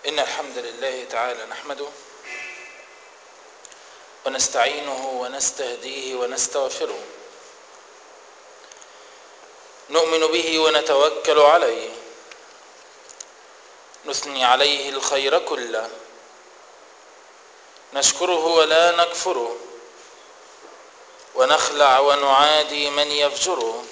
إن الحمد لله تعالى نحمده ونستعينه ونستهديه ونستغفره نؤمن به ونتوكل عليه نثني عليه الخير كله نشكره ولا نكفره ونخلع ونعادي من يفجره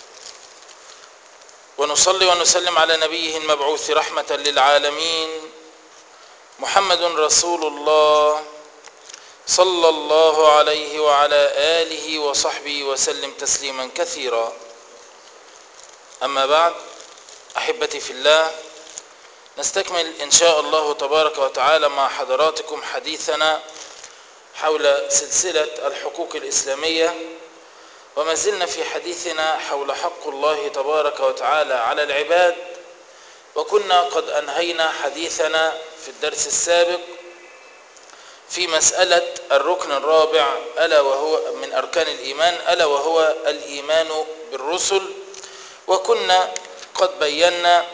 ونصلي ونسلم على نبيه المبعوث رحمة للعالمين محمد رسول الله صلى الله عليه وعلى آله وصحبه وسلم تسليما كثيرا أما بعد أحبتي في الله نستكمل إن شاء الله تبارك وتعالى مع حضراتكم حديثنا حول سلسلة الحقوق الإسلامية وما زلنا في حديثنا حول حق الله تبارك وتعالى على العباد وكنا قد أنهينا حديثنا في الدرس السابق في مسألة الركن الرابع ألا وهو من أركان الإيمان ألا وهو الإيمان بالرسل وكنا قد بينا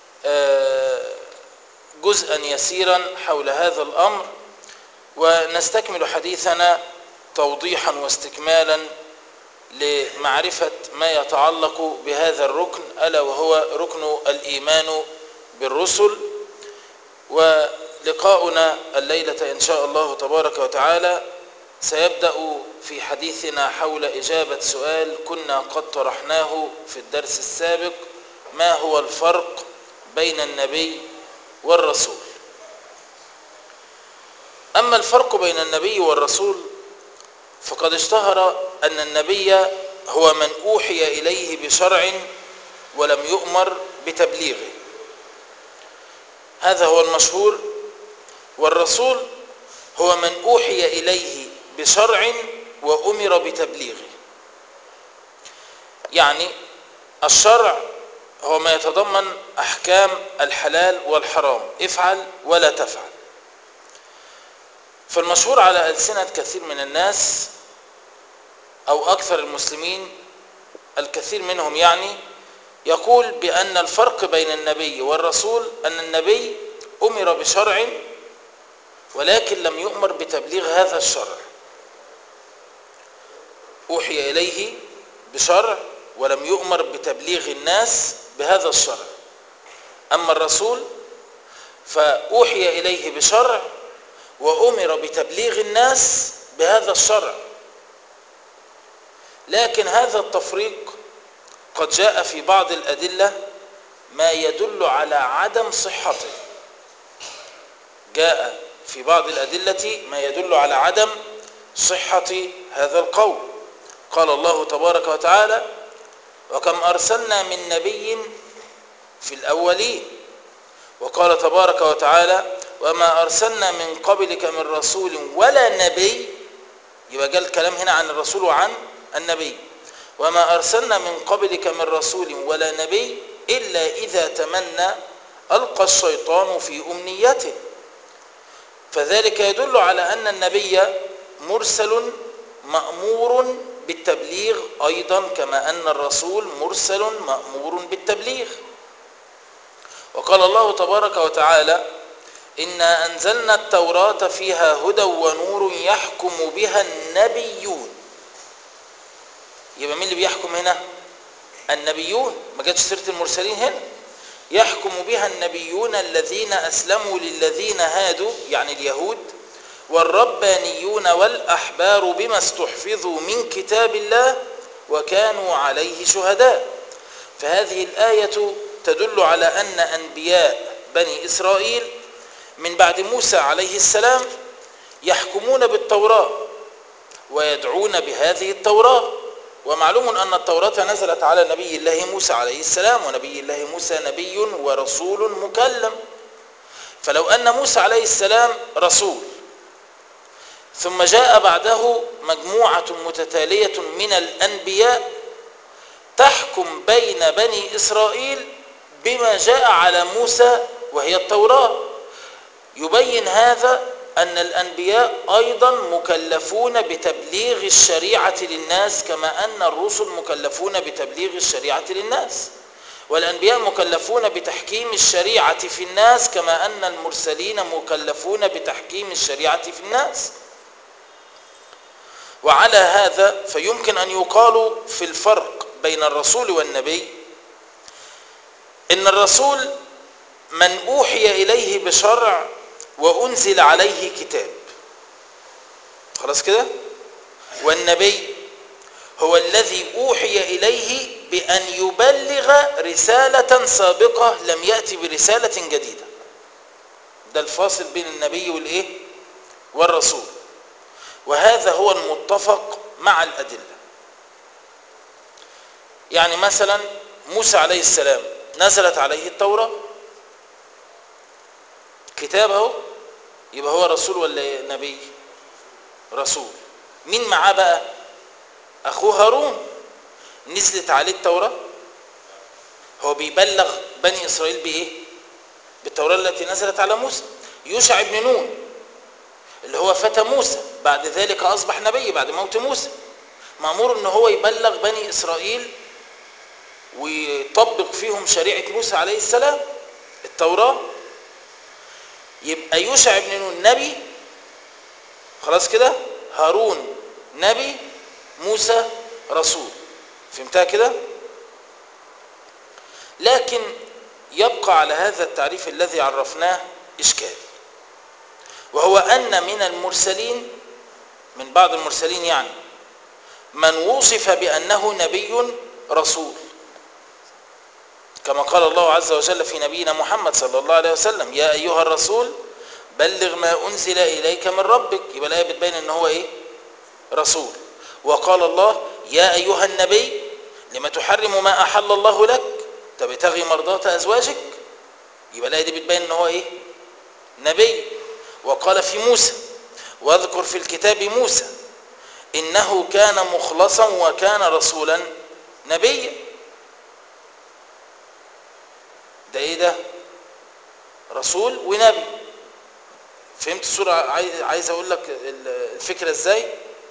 جزءا يسيرا حول هذا الأمر ونستكمل حديثنا توضيحا واستكمالا لمعرفة ما يتعلق بهذا الركن ألا وهو ركن الإيمان بالرسل ولقاؤنا الليلة إن شاء الله تبارك وتعالى سيبدأ في حديثنا حول إجابة سؤال كنا قد طرحناه في الدرس السابق ما هو الفرق بين النبي والرسول أما الفرق بين النبي والرسول فقد اشتهر أن النبي هو من أوحي إليه بشرع ولم يؤمر بتبليغه هذا هو المشهور والرسول هو من أوحي إليه بشرع وأمر بتبليغه يعني الشرع هو ما يتضمن أحكام الحلال والحرام افعل ولا تفعل فالمشهور على ألسنة كثير من الناس أو أكثر المسلمين الكثير منهم يعني يقول بأن الفرق بين النبي والرسول أن النبي أمر بشرع ولكن لم يؤمر بتبليغ هذا الشرع أوحي إليه بشرع ولم يؤمر بتبليغ الناس بهذا الشرع أما الرسول فأوحي إليه بشرع وأمر بتبليغ الناس بهذا الشرع لكن هذا التفريق قد جاء في بعض الأدلة ما يدل على عدم صحته جاء في بعض الأدلة ما يدل على عدم صحة هذا القول قال الله تبارك وتعالى وكم أرسلنا من نبي في الأولين وقال تبارك وتعالى وما أرسلنا من قبلك من رسول ولا نبي يبقى جاء الكلام هنا عن الرسول وعن النبي وما أرسلنا من قبلك من رسول ولا نبي إلا إذا تمنى ألقى الشيطان في أمنيته فذلك يدل على أن النبي مرسل مأمور بالتبليغ أيضا كما أن الرسول مرسل مأمور بالتبليغ وقال الله تبارك وتعالى إنا أنزلنا التوراة فيها هدى ونور يحكم بها النبيون يبقى مين اللي بيحكم هنا النبيون ما جاتش سيره المرسلين هنا يحكم بها النبيون الذين اسلموا للذين هادوا يعني اليهود والربانيون والاحبار بما استحفظوا من كتاب الله وكانوا عليه شهداء فهذه الايه تدل على ان انبياء بني اسرائيل من بعد موسى عليه السلام يحكمون بالتوراه ويدعون بهذه التوراه ومعلوم أن التوراة نزلت على نبي الله موسى عليه السلام ونبي الله موسى نبي ورسول مكلم فلو أن موسى عليه السلام رسول ثم جاء بعده مجموعة متتالية من الأنبياء تحكم بين بني إسرائيل بما جاء على موسى وهي التوراة يبين هذا أن الأنبياء أيضا مكلفون بتبليغ الشريعة للناس كما أن الرسل مكلفون بتبليغ الشريعة للناس والأنبياء مكلفون بتحكيم الشريعة في الناس كما أن المرسلين مكلفون بتحكيم الشريعة في الناس وعلى هذا فيمكن أن يقال في الفرق بين الرسول والنبي إن الرسول من أوحي إليه بشرع وأنزل عليه كتاب خلاص كده والنبي هو الذي أوحي إليه بأن يبلغ رسالة سابقة لم يأتي برسالة جديدة ده الفاصل بين النبي والإيه والرسول وهذا هو المتفق مع الأدلة يعني مثلا موسى عليه السلام نزلت عليه التوراة كتاب اهو يبقى هو رسول ولا نبي رسول مين معاه بقى اخوه هارون نزلت عليه التوراة هو بيبلغ بني اسرائيل بايه بالتوراة التي نزلت على موسى يوشع بن نون اللي هو فتى موسى بعد ذلك اصبح نبي بعد موت موسى مأمور ان هو يبلغ بني اسرائيل ويطبق فيهم شريعة موسى عليه السلام التوراة يبقى يوشع بن نون نبي خلاص كده هارون نبي موسى رسول فهمتها كده لكن يبقى على هذا التعريف الذي عرفناه إشكال وهو أن من المرسلين من بعض المرسلين يعني من وصف بأنه نبي رسول كما قال الله عز وجل في نبينا محمد صلى الله عليه وسلم يا أيها الرسول بلغ ما أنزل إليك من ربك يبقى الآية بتبين أن هو إيه رسول وقال الله يا أيها النبي لما تحرم ما أحل الله لك تبتغي مرضات أزواجك يبقى الآية دي بتبين أن هو إيه نبي وقال في موسى واذكر في الكتاب موسى إنه كان مخلصا وكان رسولا نبيا ده ايه ده رسول ونبي فهمت الصورة عايز, عايز اقول لك الفكرة ازاي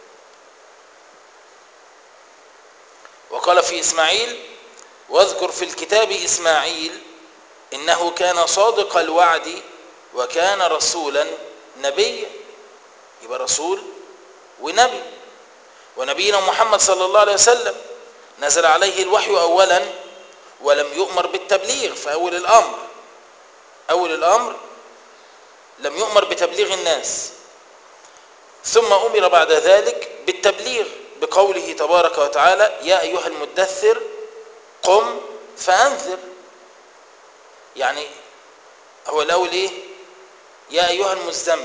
وقال في اسماعيل واذكر في الكتاب اسماعيل انه كان صادق الوعد وكان رسولا نبيا يبقى رسول ونبي ونبينا محمد صلى الله عليه وسلم نزل عليه الوحي اولا ولم يؤمر بالتبليغ في أول الأمر أول الأمر لم يؤمر بتبليغ الناس ثم أمر بعد ذلك بالتبليغ بقوله تبارك وتعالى يا أيها المدثر قم فأنذر يعني هو الأول إيه يا أيها المزمل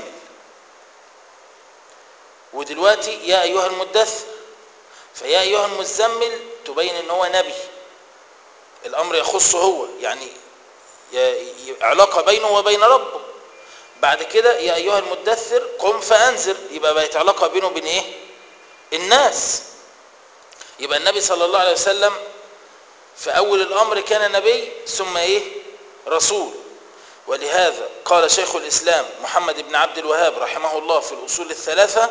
ودلوقتي يا أيها المدثر فيا أيها المزمل تبين أن هو نبي الامر يخصه هو يعني علاقة بينه وبين ربه بعد كده يا ايها المدثر قم فانذر يبقى بقت علاقة بينه وبين ايه الناس يبقى النبي صلى الله عليه وسلم في اول الامر كان نبي ثم ايه رسول ولهذا قال شيخ الاسلام محمد بن عبد الوهاب رحمه الله في الاصول الثلاثة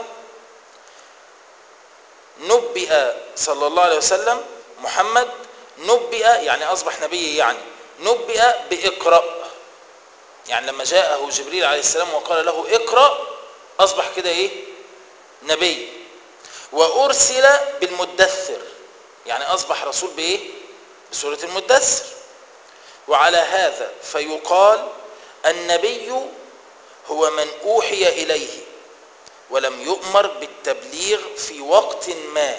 نبئ صلى الله عليه وسلم محمد نبئ يعني أصبح نبي يعني نبئ بإقرأ يعني لما جاءه جبريل عليه السلام وقال له اقرأ أصبح كده إيه نبي وأرسل بالمدثر يعني أصبح رسول بإيه بسورة المدثر وعلى هذا فيقال النبي هو من أوحي إليه ولم يؤمر بالتبليغ في وقت ما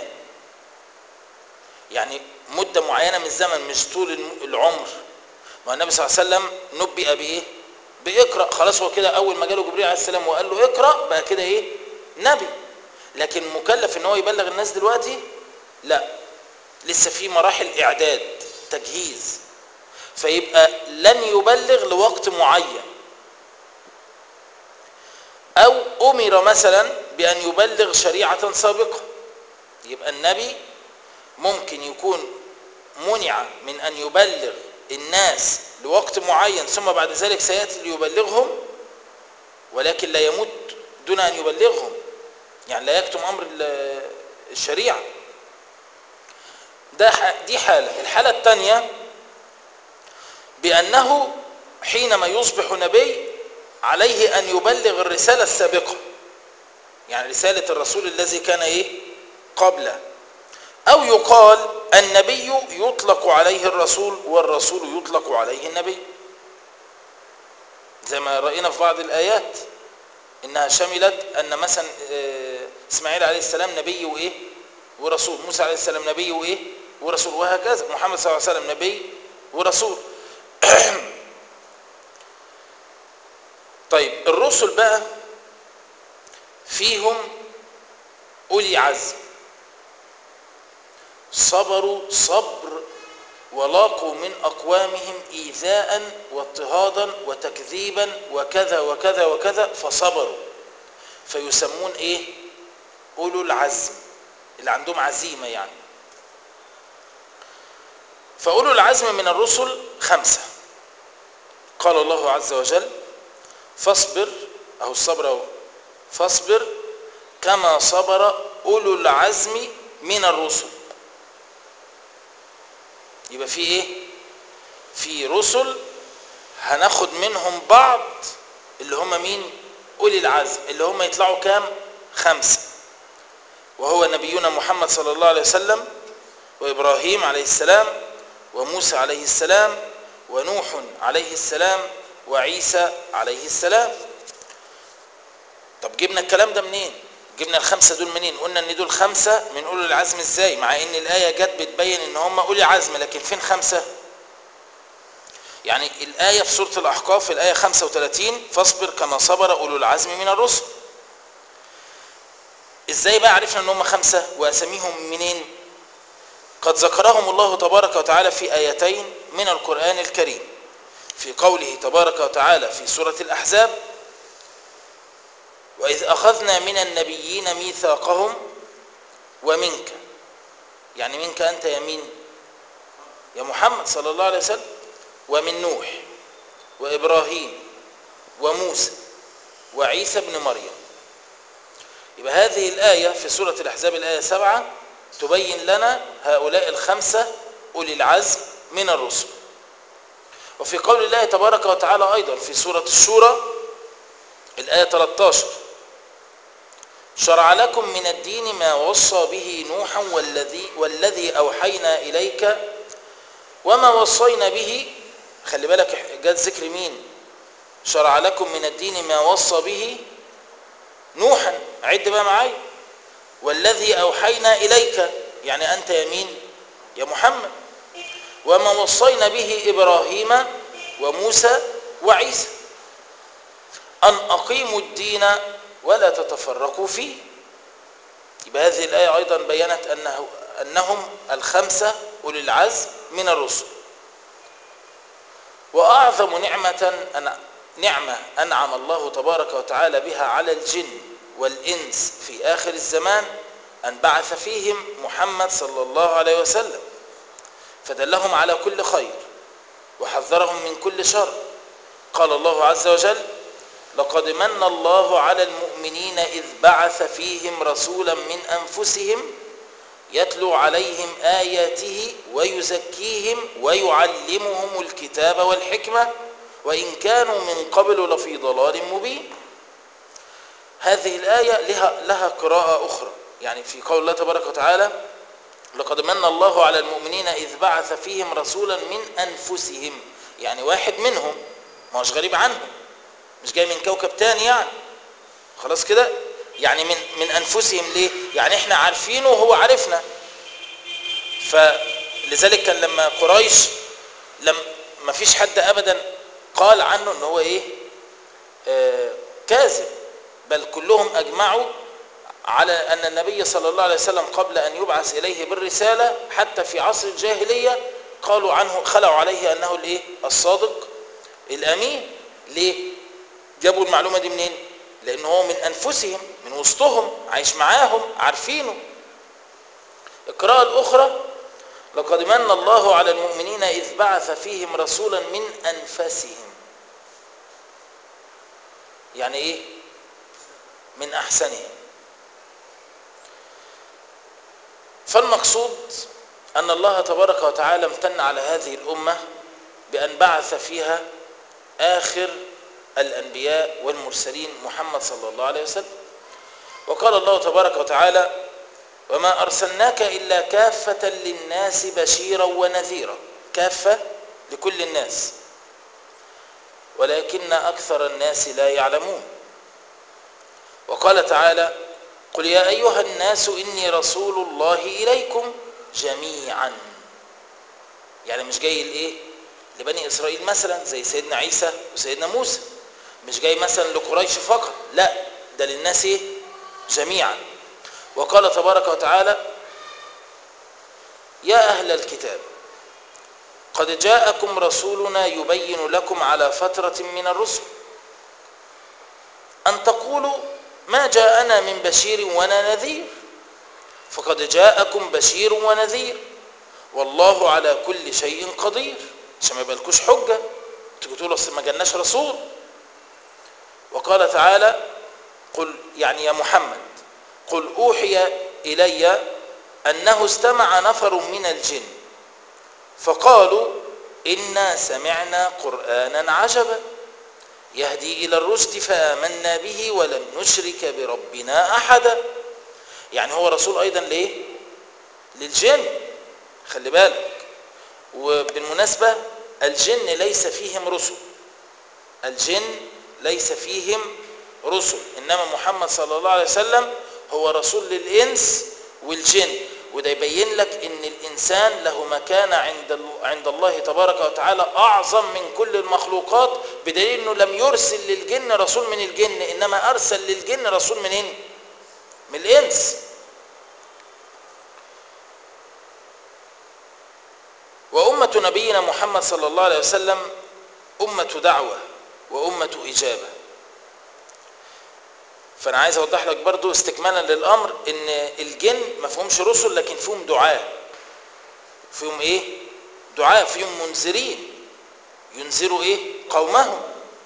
يعني مدة معينة من الزمن مش طول العمر ما النبي صلى الله عليه وسلم نبئ بإيه بإقرأ خلاص هو كده أول ما جاله جبريل عليه السلام وقال له اقرأ بقى كده إيه نبي لكن مكلف ان هو يبلغ الناس دلوقتي لا لسه في مراحل إعداد تجهيز فيبقى لن يبلغ لوقت معين أو أمر مثلا بأن يبلغ شريعة سابقة يبقى النبي ممكن يكون منع من أن يبلغ الناس لوقت معين ثم بعد ذلك سيأتي ليبلغهم ولكن لا يموت دون أن يبلغهم يعني لا يكتم أمر الشريعة ده دي حالة الحالة الثانية بأنه حينما يصبح نبي عليه أن يبلغ الرسالة السابقة يعني رسالة الرسول الذي كان إيه قبله أو يقال النبي يطلق عليه الرسول والرسول يطلق عليه النبي زي ما رأينا في بعض الآيات إنها شملت أن مثلا إسماعيل عليه السلام نبي وإيه ورسول موسى عليه السلام نبي وإيه ورسول وهكذا محمد صلى الله عليه وسلم نبي ورسول طيب الرسل بقى فيهم أولي عزم صبروا صبر ولاقوا من أقوامهم إيذاء واضطهادا وتكذيبا وكذا وكذا وكذا فصبروا فيسمون إيه أولو العزم اللي عندهم عزيمة يعني فأولو العزم من الرسل خمسة قال الله عز وجل فاصبر أهو الصبر أهو فاصبر كما صبر أولو العزم من الرسل يبقى في ايه في رسل هناخد منهم بعض اللي هم مين اولي العزم اللي هم يطلعوا كام خمسة وهو نبينا محمد صلى الله عليه وسلم وابراهيم عليه السلام وموسى عليه السلام ونوح عليه السلام وعيسى عليه السلام طب جبنا الكلام ده منين جبنا الخمسة دول منين قلنا ان دول خمسة من أولي العزم ازاي مع ان الآية جت بتبين ان هم أولي عزم لكن فين خمسة يعني الآية في سورة الأحقاف الآية 35 فاصبر كما صبر أولو العزم من الرسل ازاي بقى عرفنا ان هم خمسة واساميهم منين قد ذكرهم الله تبارك وتعالى في آيتين من القرآن الكريم في قوله تبارك وتعالى في سورة الأحزاب وإذ أخذنا من النبيين ميثاقهم ومنك يعني منك أنت يمين يا محمد صلى الله عليه وسلم ومن نوح وإبراهيم وموسى وعيسى بن مريم يبقى هذه الآية في سورة الأحزاب الآية سبعة تبين لنا هؤلاء الخمسة أولي العزم من الرسل وفي قول الله تبارك وتعالى أيضا في سورة الشورى الآية 13 شرع لكم من الدين ما وصى به نوحا والذي, والذي أوحينا إليك وما وصينا به خلي بالك جاءت ذكر مين شرع لكم من الدين ما وصى به نوحا عد بقى معايا والذي أوحينا إليك يعني أنت يمين يا محمد وما وصينا به إبراهيم وموسى وعيسى أن أقيموا الدين ولا تتفرقوا فيه يبقى هذه الآية أيضا بينت أنه أنهم الخمسة أولي العزم من الرسل وأعظم نعمة أن نعمة أنعم الله تبارك وتعالى بها على الجن والإنس في آخر الزمان أن بعث فيهم محمد صلى الله عليه وسلم فدلهم على كل خير وحذرهم من كل شر قال الله عز وجل لقد من الله على المؤمنين إذ بعث فيهم رسولا من أنفسهم يتلو عليهم آياته ويزكيهم ويعلمهم الكتاب والحكمة وإن كانوا من قبل لفي ضلال مبين هذه الآية لها, لها قراءة أخرى يعني في قول الله تبارك وتعالى لقد من الله على المؤمنين إذ بعث فيهم رسولا من أنفسهم يعني واحد منهم ما هوش غريب عنهم مش جاي من كوكب تاني يعني خلاص كده يعني من من انفسهم ليه يعني احنا عارفينه وهو عارفنا فلذلك كان لما قريش لم ما فيش حد ابدا قال عنه ان هو ايه آه كاذب بل كلهم اجمعوا على ان النبي صلى الله عليه وسلم قبل ان يبعث اليه بالرساله حتى في عصر الجاهليه قالوا عنه خلعوا عليه انه الايه الصادق الامين ليه جابوا المعلومة دي منين لان هو من انفسهم من وسطهم عايش معاهم عارفينه القراءة الاخرى لقد من الله على المؤمنين اذ بعث فيهم رسولا من انفسهم يعني ايه من احسنهم فالمقصود ان الله تبارك وتعالى امتن على هذه الامه بأن بعث فيها آخر الأنبياء والمرسلين محمد صلى الله عليه وسلم وقال الله تبارك وتعالى وما أرسلناك إلا كافة للناس بشيرا ونذيرا كافة لكل الناس ولكن أكثر الناس لا يعلمون وقال تعالى قل يا أيها الناس إني رسول الله إليكم جميعا يعني مش جاي لإيه لبني إسرائيل مثلا زي سيدنا عيسى وسيدنا موسى مش جاي مثلا لقريش فقط لا ده للناس إيه جميعا وقال تبارك وتعالى يا أهل الكتاب قد جاءكم رسولنا يبين لكم على فترة من الرسل أن تقولوا ما جاءنا من بشير ولا نذير فقد جاءكم بشير ونذير والله على كل شيء قدير عشان ما يبقالكوش حجة انتوا تقولوا اصل ما جالناش رسول وقال تعالى قل يعني يا محمد قل أوحي إلي أنه استمع نفر من الجن فقالوا إنا سمعنا قرآنا عجبا يهدي إلى الرشد فآمنا به ولن نشرك بربنا أحدا يعني هو رسول أيضا ليه للجن خلي بالك وبالمناسبة الجن ليس فيهم رسل الجن ليس فيهم رسل إنما محمد صلى الله عليه وسلم هو رسول للإنس والجن وده يبين لك ان الانسان له مكانة عند عند الله تبارك وتعالى اعظم من كل المخلوقات بدليل انه لم يرسل للجن رسول من الجن انما ارسل للجن رسول منين من الانس وامة نبينا محمد صلى الله عليه وسلم امة دعوة وامة اجابة فانا عايز اوضح لك برضو استكمالا للامر ان الجن ما فيهمش رسل لكن فيهم دعاء فيهم ايه دعاء فيهم منذرين ينذروا ايه قومهم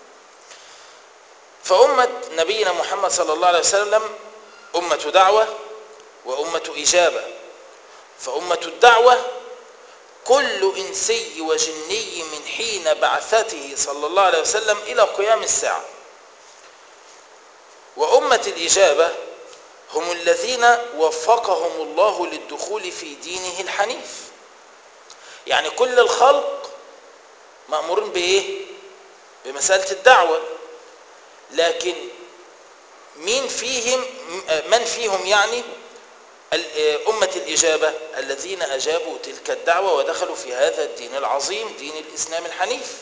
فأمة نبينا محمد صلى الله عليه وسلم أمة دعوة وأمة إجابة فأمة الدعوة كل إنسي وجني من حين بعثته صلى الله عليه وسلم إلى قيام الساعة وأمة الإجابة هم الذين وفقهم الله للدخول في دينه الحنيف يعني كل الخلق مأمورين بإيه؟ بمسألة الدعوة لكن مين فيهم من فيهم يعني أمة الإجابة الذين أجابوا تلك الدعوة ودخلوا في هذا الدين العظيم دين الإسلام الحنيف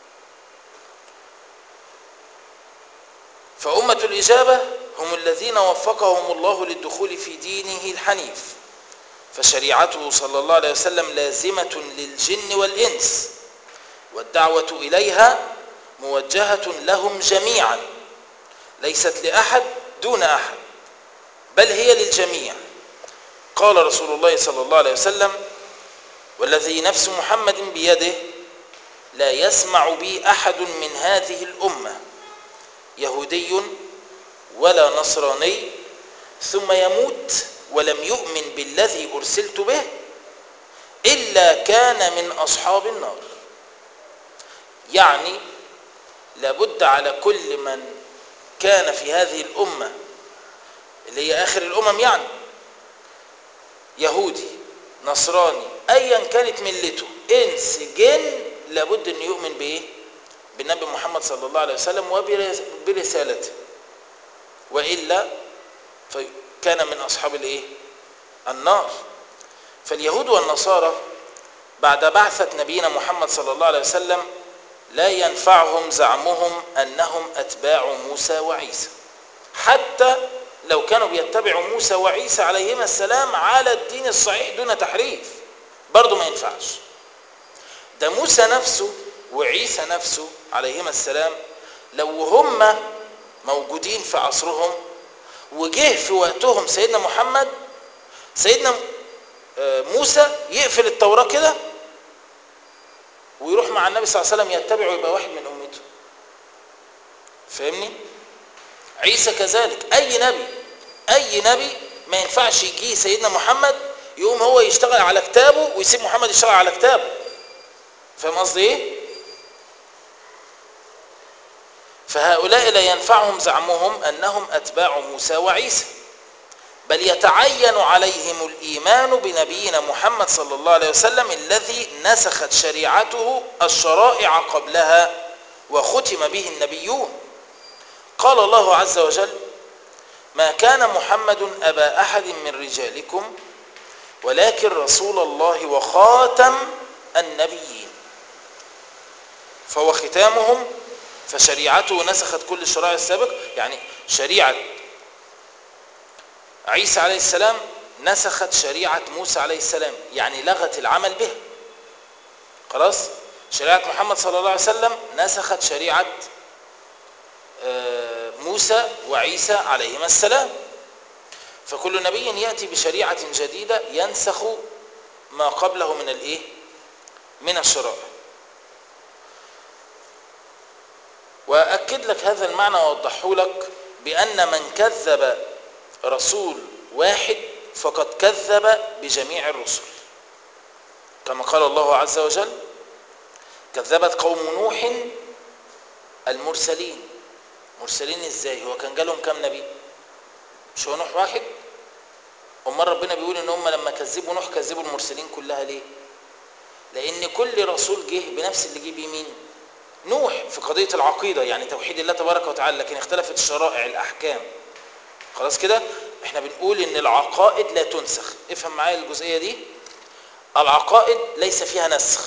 فأمة الإجابة هم الذين وفقهم الله للدخول في دينه الحنيف فشريعته صلى الله عليه وسلم لازمة للجن والإنس والدعوة إليها موجهة لهم جميعا ليست لأحد دون أحد بل هي للجميع قال رسول الله صلى الله عليه وسلم والذي نفس محمد بيده لا يسمع بي أحد من هذه الأمة يهودي ولا نصراني ثم يموت ولم يؤمن بالذي أرسلت به إلا كان من أصحاب النار يعني لابد على كل من كان في هذه الأمة اللي هي آخر الأمم يعني يهودي نصراني أيا كانت ملته إنس جن لابد أن يؤمن بإيه بالنبي محمد صلى الله عليه وسلم وبرسالته وإلا كان من أصحاب الإيه النار فاليهود والنصارى بعد بعثة نبينا محمد صلى الله عليه وسلم لا ينفعهم زعمهم أنهم أتباع موسى وعيسى حتى لو كانوا بيتبعوا موسى وعيسى عليهما السلام على الدين الصحيح دون تحريف برضه ما ينفعش ده موسى نفسه وعيسى نفسه عليهما السلام لو هم موجودين في عصرهم وجه في وقتهم سيدنا محمد سيدنا موسى يقفل التوراة كده ويروح مع النبي صلى الله عليه وسلم يتبعه ويبقى واحد من أمته فاهمني عيسى كذلك أي نبي أي نبي ما ينفعش يجي سيدنا محمد يقوم هو يشتغل على كتابه ويسيب محمد يشتغل على كتابه فاهم قصدي ايه فهؤلاء لا ينفعهم زعمهم أنهم أتباع موسى وعيسى بل يتعين عليهم الإيمان بنبينا محمد صلى الله عليه وسلم الذي نسخت شريعته الشرائع قبلها وختم به النبيون قال الله عز وجل ما كان محمد أبا أحد من رجالكم ولكن رسول الله وخاتم النبيين فهو ختامهم فشريعته نسخت كل الشرائع السابق يعني شريعة عيسى عليه السلام نسخت شريعة موسى عليه السلام يعني لغت العمل به خلاص شريعة محمد صلى الله عليه وسلم نسخت شريعة موسى وعيسى عليهما السلام فكل نبي يأتي بشريعة جديدة ينسخ ما قبله من الايه من الشرائع وأكد لك هذا المعنى وأوضحه لك بأن من كذب رسول واحد فقد كذب بجميع الرسل كما قال الله عز وجل كذبت قوم نوح المرسلين مرسلين ازاي هو كان جالهم كام نبي مش هو نوح واحد امال ربنا بيقول ان هم لما كذبوا نوح كذبوا المرسلين كلها ليه لان كل رسول جه بنفس اللي جه بيه مين نوح في قضيه العقيده يعني توحيد الله تبارك وتعالى لكن اختلفت الشرائع الاحكام خلاص كده احنا بنقول ان العقائد لا تنسخ افهم معايا الجزئيه دي العقائد ليس فيها نسخ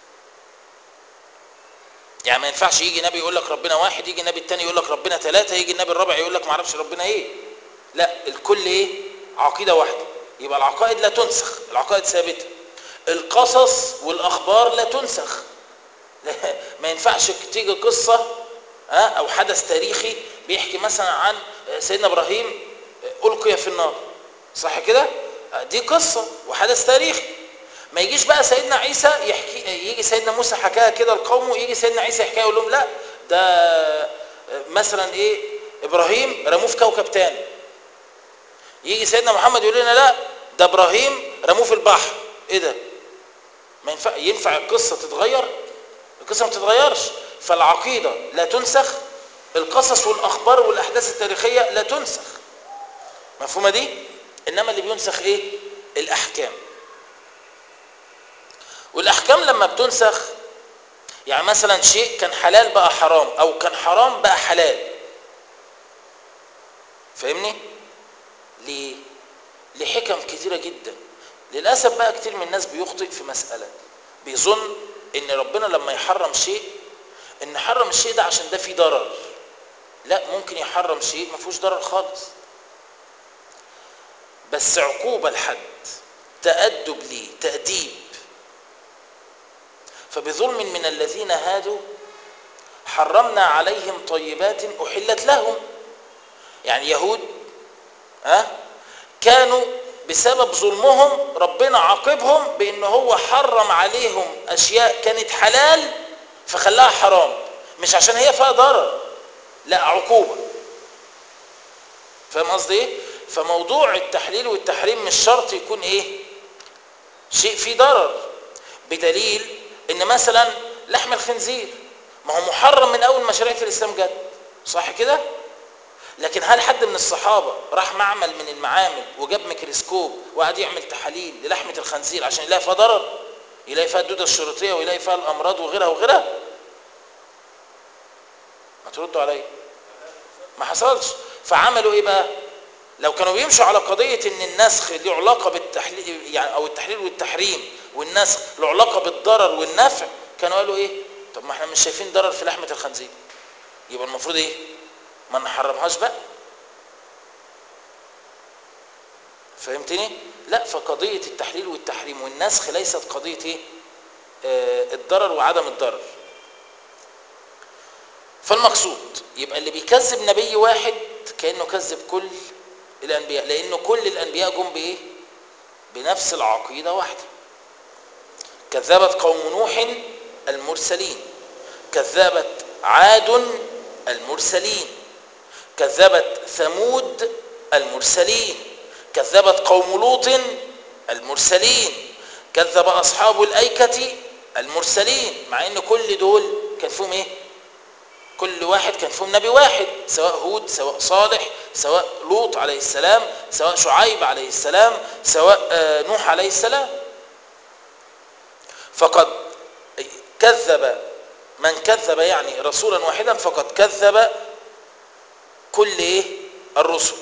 يعني ما ينفعش يجي نبي يقول لك ربنا واحد يجي النبي الثاني يقول لك ربنا ثلاثة يجي النبي الرابع يقول لك ما اعرفش ربنا ايه لا الكل ايه عقيدة واحدة يبقى العقائد لا تنسخ العقائد ثابتة القصص والاخبار لا تنسخ ما ينفعش تيجي قصة ها او حدث تاريخي بيحكي مثلا عن سيدنا ابراهيم القي في النار صح كده دي قصة وحدث تاريخي ما يجيش بقى سيدنا عيسى يحكي يجي سيدنا موسى حكاها كده لقومه ويجي سيدنا عيسى يحكيها يقول لهم لا ده مثلا ايه ابراهيم رموه في كوكب تاني يجي سيدنا محمد يقول لنا لا ده ابراهيم رموه في البحر ايه ده ما ينفع ينفع القصه تتغير القصه ما تتغيرش فالعقيده لا تنسخ القصص والاخبار والاحداث التاريخيه لا تنسخ مفهومه دي انما اللي بينسخ ايه الاحكام والاحكام لما بتنسخ يعني مثلا شيء كان حلال بقى حرام او كان حرام بقى حلال فاهمني ليه لحكم كثيرة جدا للأسف بقى كتير من الناس بيخطئ في مسألة بيظن ان ربنا لما يحرم شيء ان حرم الشيء ده عشان ده فيه ضرر لا ممكن يحرم شيء ما فيهوش ضرر خالص بس عقوبة لحد تأدب ليه تأديب فبظلم من الذين هادوا حرمنا عليهم طيبات أحلت لهم يعني يهود ها كانوا بسبب ظلمهم ربنا عاقبهم بان هو حرم عليهم اشياء كانت حلال فخلاها حرام مش عشان هي فيها ضرر لا عقوبه فاهم قصدي ايه فموضوع التحليل والتحريم مش شرط يكون ايه شيء فيه ضرر بدليل ان مثلا لحم الخنزير ما هو محرم من اول ما شريعه الاسلام جت صح كده لكن هل حد من الصحابه راح معمل من المعامل وجاب ميكروسكوب وقعد يعمل تحاليل للحمه الخنزير عشان يلاقي فيها ضرر يلاقي فيها الدوده الشريطيه ويلاقي فيها الامراض وغيرها وغيرها ما تردوا عليا ما حصلش فعملوا ايه بقى لو كانوا بيمشوا على قضيه ان النسخ له علاقه بالتحليل يعني او التحليل والتحريم والنسخ له علاقه بالضرر والنفع كانوا قالوا ايه طب ما احنا مش شايفين ضرر في لحمه الخنزير يبقى المفروض ايه ما نحرمهاش بقى فهمتني لا فقضيه التحليل والتحريم والنسخ ليست قضيه ايه آه الضرر وعدم الضرر فالمقصود يبقى اللي بيكذب نبي واحد كانه كذب كل الانبياء لانه كل الانبياء جم بايه بنفس العقيده واحده كذبت قوم نوح المرسلين كذبت عاد المرسلين كذبت ثمود المرسلين كذبت قوم لوط المرسلين كذب اصحاب الايكه المرسلين مع ان كل دول كان فيهم ايه كل واحد كان فيهم نبي واحد سواء هود سواء صالح سواء لوط عليه السلام سواء شعيب عليه السلام سواء نوح عليه السلام فقد كذب من كذب يعني رسولا واحدا فقد كذب كل ايه الرسل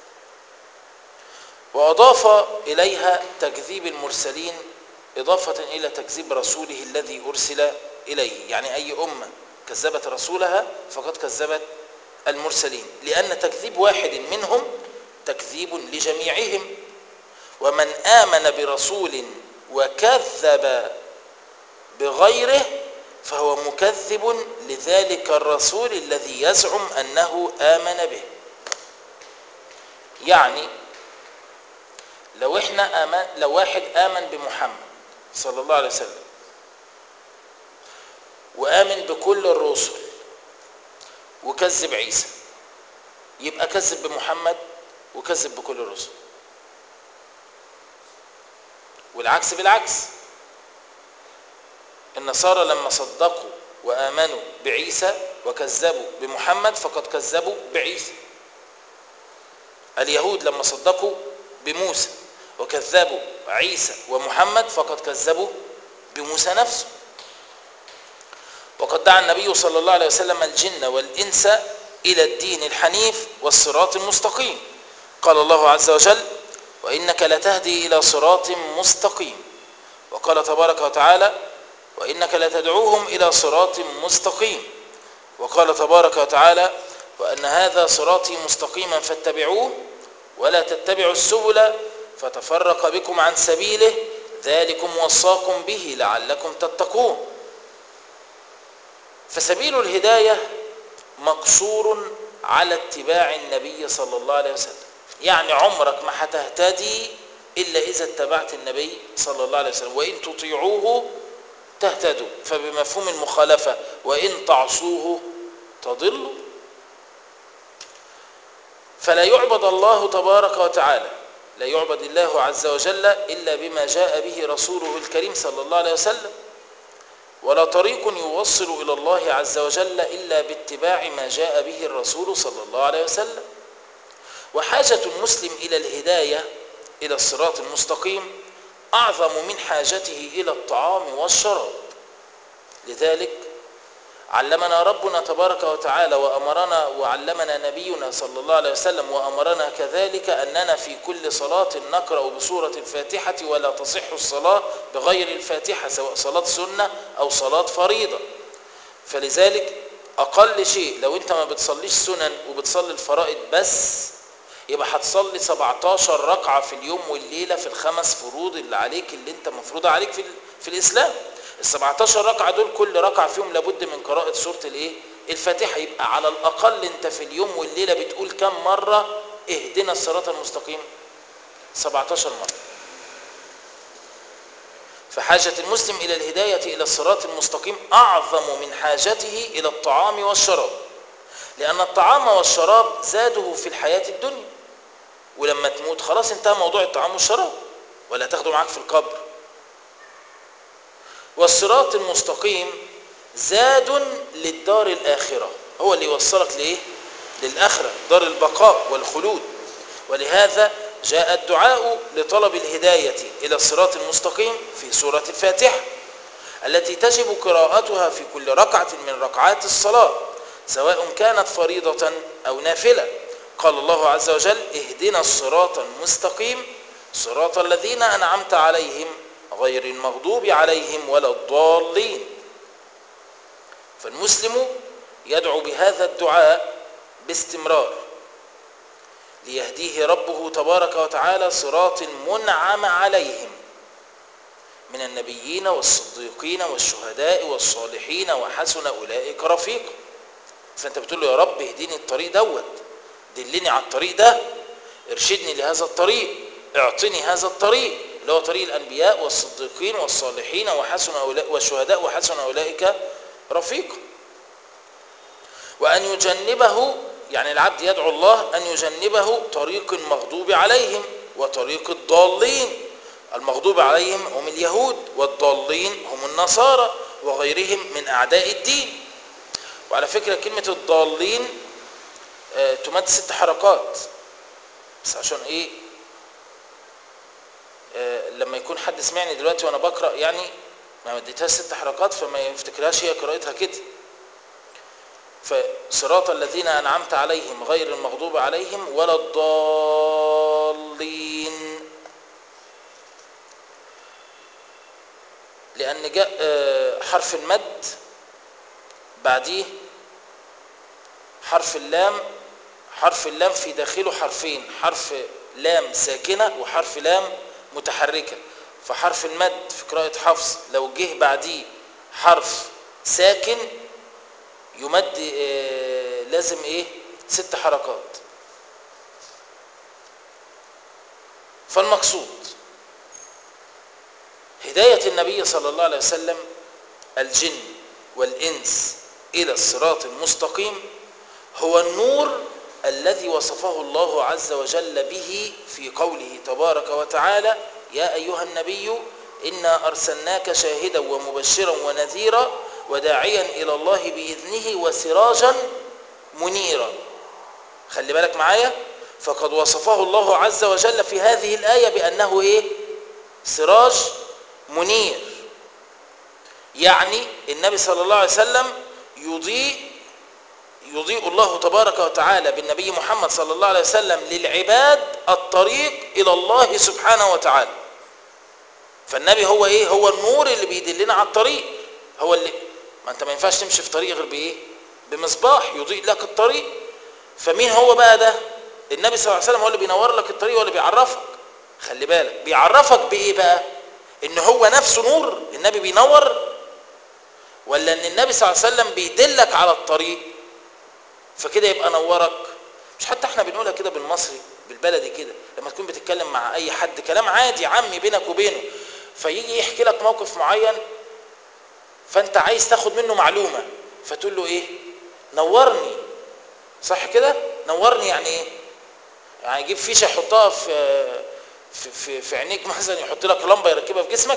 واضاف اليها تكذيب المرسلين اضافه الى تكذيب رسوله الذي ارسل اليه يعني اي امه كذبت رسولها فقد كذبت المرسلين لان تكذيب واحد منهم تكذيب لجميعهم ومن امن برسول وكذب بغيره فهو مكذب لذلك الرسول الذي يزعم انه امن به يعني لو احنا آمن لو واحد امن بمحمد صلى الله عليه وسلم وامن بكل الرسل وكذب عيسى يبقى كذب بمحمد وكذب بكل الرسل والعكس بالعكس النصارى لما صدقوا وآمنوا بعيسى وكذبوا بمحمد فقد كذبوا بعيسى اليهود لما صدقوا بموسى وكذبوا عيسى ومحمد فقد كذبوا بموسى نفسه وقد دعا النبي صلى الله عليه وسلم الجن والإنس إلى الدين الحنيف والصراط المستقيم قال الله عز وجل وإنك لتهدي إلى صراط مستقيم وقال تبارك وتعالى وإنك لتدعوهم إلى صراط مستقيم وقال تبارك وتعالى وأن هذا صراطي مستقيما فاتبعوه ولا تتبعوا السبل فتفرق بكم عن سبيله ذلكم وصاكم به لعلكم تتقون فسبيل الهداية مقصور على اتباع النبي صلى الله عليه وسلم يعني عمرك ما هتهتدي إلا إذا اتبعت النبي صلى الله عليه وسلم وإن تطيعوه تهتدوا فبمفهوم المخالفة وإن تعصوه تضلوا فلا يعبد الله تبارك وتعالى لا يعبد الله عز وجل إلا بما جاء به رسوله الكريم صلى الله عليه وسلم ولا طريق يوصل إلى الله عز وجل إلا باتباع ما جاء به الرسول صلى الله عليه وسلم وحاجة المسلم إلى الهداية إلى الصراط المستقيم أعظم من حاجته إلى الطعام والشراب لذلك علمنا ربنا تبارك وتعالى وأمرنا وعلمنا نبينا صلى الله عليه وسلم وأمرنا كذلك أننا في كل صلاة نقرأ بسورة الفاتحة ولا تصح الصلاة بغير الفاتحة سواء صلاة سنة أو صلاة فريضة فلذلك أقل شيء لو أنت ما بتصليش سنن وبتصلي الفرائض بس يبقى هتصلي 17 ركعة في اليوم والليلة في الخمس فروض اللي عليك اللي انت مفروضة عليك في, في الإسلام ال 17 ركعة دول كل ركعة فيهم لابد من قراءة سورة الايه الفاتحة يبقى على الأقل انت في اليوم والليلة بتقول كم مرة اهدنا الصراط المستقيم 17 مرة فحاجة المسلم إلى الهداية إلى الصراط المستقيم أعظم من حاجته إلى الطعام والشراب لأن الطعام والشراب زاده في الحياة الدنيا ولما تموت خلاص انتهى موضوع الطعام والشراب ولا تاخده معاك في القبر والصراط المستقيم زاد للدار الآخرة هو اللي يوصلك لإيه؟ للآخرة دار البقاء والخلود ولهذا جاء الدعاء لطلب الهداية إلى الصراط المستقيم في سورة الفاتحة التي تجب قراءتها في كل ركعة من ركعات الصلاة سواء كانت فريضة أو نافلة قال الله عز وجل اهدنا الصراط المستقيم صراط الذين أنعمت عليهم غير المغضوب عليهم ولا الضالين فالمسلم يدعو بهذا الدعاء باستمرار ليهديه ربه تبارك وتعالى صراط منعم عليهم من النبيين والصديقين والشهداء والصالحين وحسن أولئك رفيقا فأنت بتقول له يا رب اهديني الطريق دوت دلني على الطريق ده ارشدني لهذا الطريق اعطني هذا الطريق اللي هو طريق الأنبياء والصديقين والصالحين وحسن أولئك والشهداء وحسن أولئك رفيقا وأن يجنبه يعني العبد يدعو الله أن يجنبه طريق المغضوب عليهم وطريق الضالين المغضوب عليهم هم اليهود والضالين هم النصارى وغيرهم من أعداء الدين وعلى فكرة كلمة الضالين آه، تمد ست حركات بس عشان ايه آه، لما يكون حد سمعني دلوقتي وانا بقرا يعني ما مديتهاش ست حركات فما يفتكرهاش هي قراءتها كده فصراط الذين انعمت عليهم غير المغضوب عليهم ولا الضالين لان جاء آه، حرف المد بعديه حرف اللام حرف اللام في داخله حرفين حرف لام ساكنة وحرف لام متحركة فحرف المد في قراءة حفص لو جه بعديه حرف ساكن يمد آه، لازم ايه ست حركات فالمقصود هداية النبي صلى الله عليه وسلم الجن والإنس إلى الصراط المستقيم هو النور الذي وصفه الله عز وجل به في قوله تبارك وتعالى يا أيها النبي إنا أرسلناك شاهدا ومبشرا ونذيرا وداعيا إلى الله بإذنه وسراجا منيرا خلي بالك معايا فقد وصفه الله عز وجل في هذه الآية بأنه إيه سراج منير يعني النبي صلى الله عليه وسلم يضيء يضيء الله تبارك وتعالى بالنبي محمد صلى الله عليه وسلم للعباد الطريق إلى الله سبحانه وتعالى فالنبي هو ايه هو النور اللي بيدلنا على الطريق هو اللي ما انت ما ينفعش تمشي في طريق غير بايه بمصباح يضيء لك الطريق فمين هو بقى ده النبي صلى الله عليه وسلم هو اللي بينور لك الطريق هو اللي بيعرفك خلي بالك بيعرفك بايه بقى ان هو نفسه نور النبي بينور ولا ان النبي صلى الله عليه وسلم بيدلك على الطريق فكده يبقى نورك مش حتى احنا بنقولها كده بالمصري بالبلدي كده لما تكون بتتكلم مع اي حد كلام عادي عامي بينك وبينه فيجي يحكي لك موقف معين فانت عايز تاخد منه معلومه فتقول له ايه نورني صح كده نورني يعني ايه يعني يجيب فيشه يحطها في في في, في عينيك مثلا يحط لك لمبه يركبها في جسمك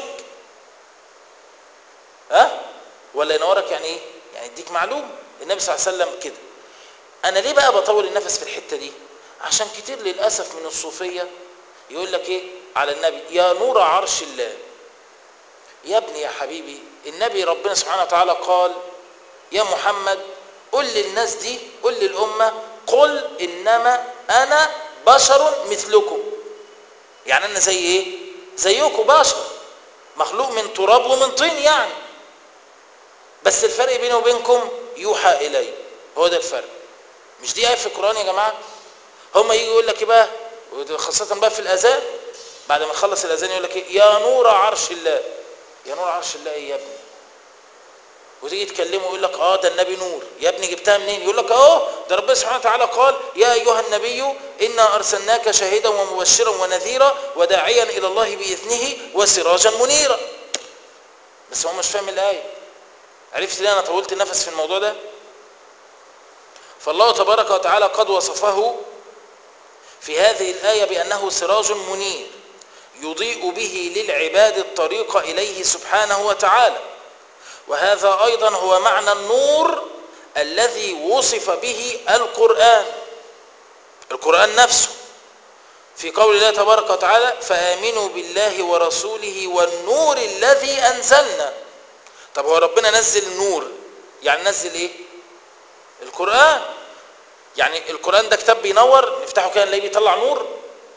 ها ولا ينورك يعني ايه يعني يديك معلومه النبي صلى الله عليه وسلم كده انا ليه بقى بطول النفس في الحته دي عشان كتير للاسف من الصوفيه يقول لك ايه على النبي يا نور عرش الله يا ابني يا حبيبي النبي ربنا سبحانه وتعالى قال يا محمد قل للناس دي قل للامه قل انما انا بشر مثلكم يعني انا زي ايه زيكم بشر مخلوق من تراب ومن طين يعني بس الفرق بيني وبينكم يوحى الي هو ده الفرق مش دي آية في القرآن يا جماعة هم يجي يقول لك ايه بقى خاصة بقى في الأذان بعد ما يخلص الأذان يقول لك ايه يا نور عرش الله يا نور عرش الله ايه يا ابني وتيجي تكلمه يقول لك اه ده النبي نور يا ابني جبتها منين يقول لك اه ده ربنا سبحانه وتعالى قال يا ايها النبي انا ارسلناك شاهدا ومبشرا ونذيرا وداعيا الى الله باذنه وسراجا منيرا بس هو مش فاهم الايه عرفت ليه انا طولت النفس في الموضوع ده فالله تبارك وتعالى قد وصفه في هذه الآية بأنه سراج منير يضيء به للعباد الطريق إليه سبحانه وتعالى وهذا أيضا هو معنى النور الذي وصف به القرآن القرآن نفسه في قول الله تبارك وتعالى فآمنوا بالله ورسوله والنور الذي أنزلنا طب هو ربنا نزل النور يعني نزل ايه القرآن يعني القرآن ده كتاب بينور نفتحه كده نلاقيه بيطلع نور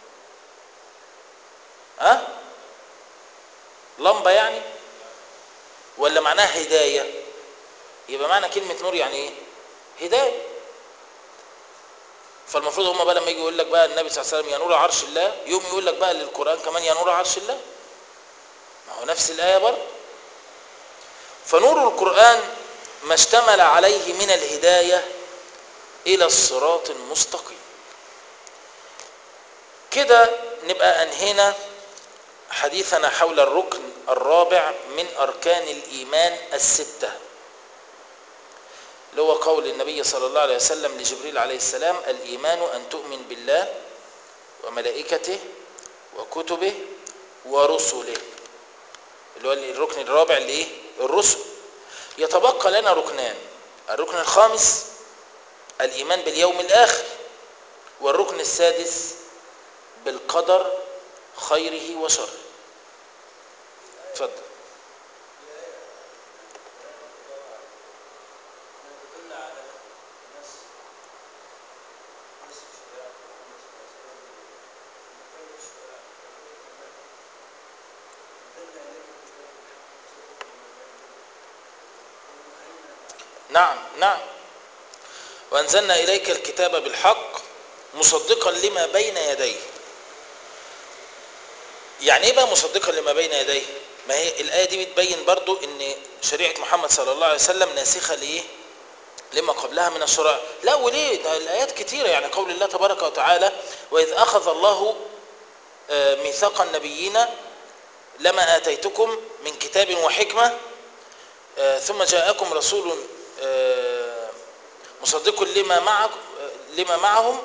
ها أه؟ لمبة يعني ولا معناها هداية يبقى معنى كلمة نور يعني ايه هداية فالمفروض هم بقى لما يجي يقول لك بقى النبي صلى الله عليه وسلم يا نور عرش الله يوم يقول لك بقى للقرآن كمان يا نور عرش الله ما هو نفس الآية برضه فنور القرآن ما اشتمل عليه من الهداية إلى الصراط المستقيم كده نبقى أنهينا حديثنا حول الركن الرابع من أركان الإيمان الستة اللي هو قول النبي صلى الله عليه وسلم لجبريل عليه السلام الإيمان أن تؤمن بالله وملائكته وكتبه ورسله اللي هو الركن الرابع اللي ايه الرسل يتبقى لنا ركنان الركن الخامس الإيمان باليوم الآخر والركن السادس بالقدر خيره وشره اتفضل تدل على نص نص شريعة محمد صلى الله عليه وسلم مكان الشريعة دل عليك الكتاب بالحق صدق ومهيمنا نعم نعم وأنزلنا إليك الكتاب بالحق مصدقا لما بين يديه يعني ايه بقى مصدقا لما بين يديه ما هي الآية دي بتبين برضو ان شريعة محمد صلى الله عليه وسلم ناسخة لإيه لما قبلها من الشرائع لا وليه ده الآيات كتيرة يعني قول الله تبارك وتعالى وإذ أخذ الله آه، ميثاق النبيين لما آتيتكم من كتاب وحكمة آه، ثم جاءكم رسول آه، مصدق لما معك لما معهم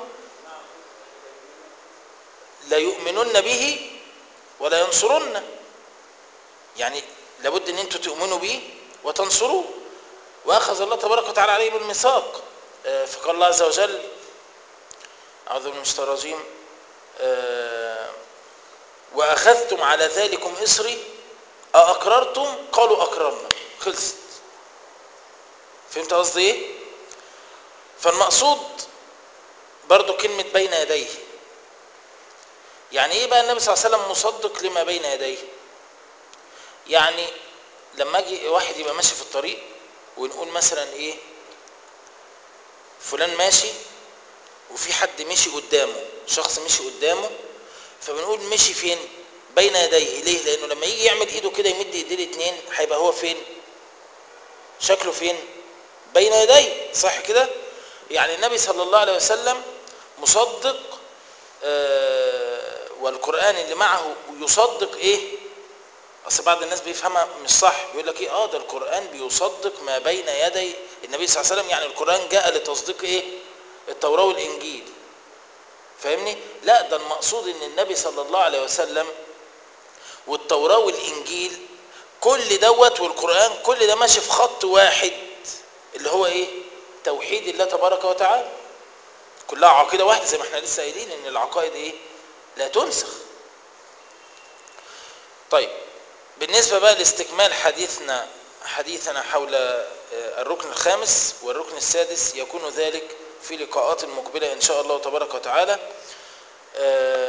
لا يؤمنون به ولا ينصرن يعني لابد ان انتم تؤمنوا به وتنصروه واخذ الله تبارك وتعالى عليهم الميثاق آه، فقال الله عز وجل اعوذ بالله من الشيطان الرجيم آه، واخذتم على ذلكم اصري أأقررتم قالوا أقررنا خلصت فهمت قصدي ايه فالمقصود برضو كلمة بين يديه يعني ايه بقى النبي صلى الله عليه وسلم مصدق لما بين يديه يعني لما اجي واحد يبقى ماشي في الطريق ونقول مثلا ايه فلان ماشي وفي حد مشي قدامه شخص مشي قدامه فبنقول مشي فين بين يديه ليه لانه لما يجي يعمل ايده كده يمد ايديه الاثنين هيبقى هو فين شكله فين بين يديه صح كده يعني النبي صلى الله عليه وسلم مصدق آه والقرآن اللي معه يصدق ايه اصل بعض الناس بيفهمها مش صح يقول لك ايه اه ده القرآن بيصدق ما بين يدي النبي صلى الله عليه وسلم يعني القرآن جاء لتصديق ايه التوراة والانجيل فاهمني لا ده المقصود ان النبي صلى الله عليه وسلم والتوراة والانجيل كل دوت والقرآن كل ده ماشي في خط واحد اللي هو ايه توحيد الله تبارك وتعالى كلها عقيدة واحدة زي ما احنا لسه قايلين ان العقائد ايه لا تنسخ طيب بالنسبة بقى لاستكمال حديثنا حديثنا حول الركن الخامس والركن السادس يكون ذلك في لقاءات مقبلة إن شاء الله تبارك وتعالى